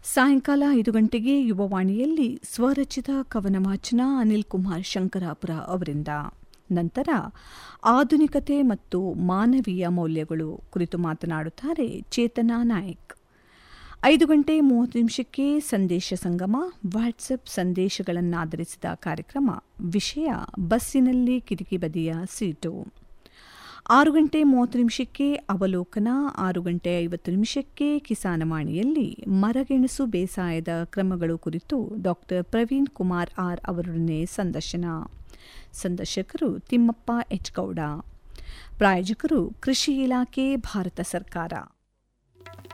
ಸಾಯಂಕಾಲ ಐದು ಗಂಟೆಗೆ ಯುವವಾಣಿಯಲ್ಲಿ ಸ್ವರಚಿತ ಕವನ ವಾಚನ ಅನಿಲ್ ಕುಮಾರ್ ಶಂಕರಾಪುರ ಅವರಿಂದ ನಂತರ ಆಧುನಿಕತೆ ಮತ್ತು ಮಾನವೀಯ ಮೌಲ್ಯಗಳು ಕುರಿತು ಮಾತನಾಡುತ್ತಾರೆ ಚೇತನಾ ನಾಯಕ್ ಐದು ಗಂಟೆ ಮೂವತ್ತು ನಿಮಿಷಕ್ಕೆ ಸಂದೇಶ ಸಂಗಮ ವಾಟ್ಸಪ್ ಸಂದೇಶಗಳನ್ನಾಧರಿಸಿದ ಕಾರ್ಯಕ್ರಮ ವಿಷಯ ಬಸ್ಸಿನಲ್ಲಿ ಕಿಟಕಿ ಬದಿಯ ಸೀಟು ಆರು ಗಂಟೆ ಮೂವತ್ತು ನಿಮಿಷಕ್ಕೆ ಅವಲೋಕನ ಆರು ಗಂಟೆ ಐವತ್ತು ನಿಮಿಷಕ್ಕೆ ಕಿಸಾನವಾಣಿಯಲ್ಲಿ ಮರಗೆಣಸು ಬೇಸಾಯದ ಕ್ರಮಗಳು ಕುರಿತು ಡಾಕ್ಟರ್ ಪ್ರವೀಣ್ ಕುಮಾರ್ ಆರ್ ಅವರೊಡನೆ ಸಂದರ್ಶನ ಸಂದರ್ಶಕರು ತಿಮ್ಮಪ್ಪ ಎಚ್ ಗೌಡ ಪ್ರಾಯೋಜಕರು ಕೃಷಿ ಇಲಾಖೆ ಭಾರತ ಸರ್ಕಾರ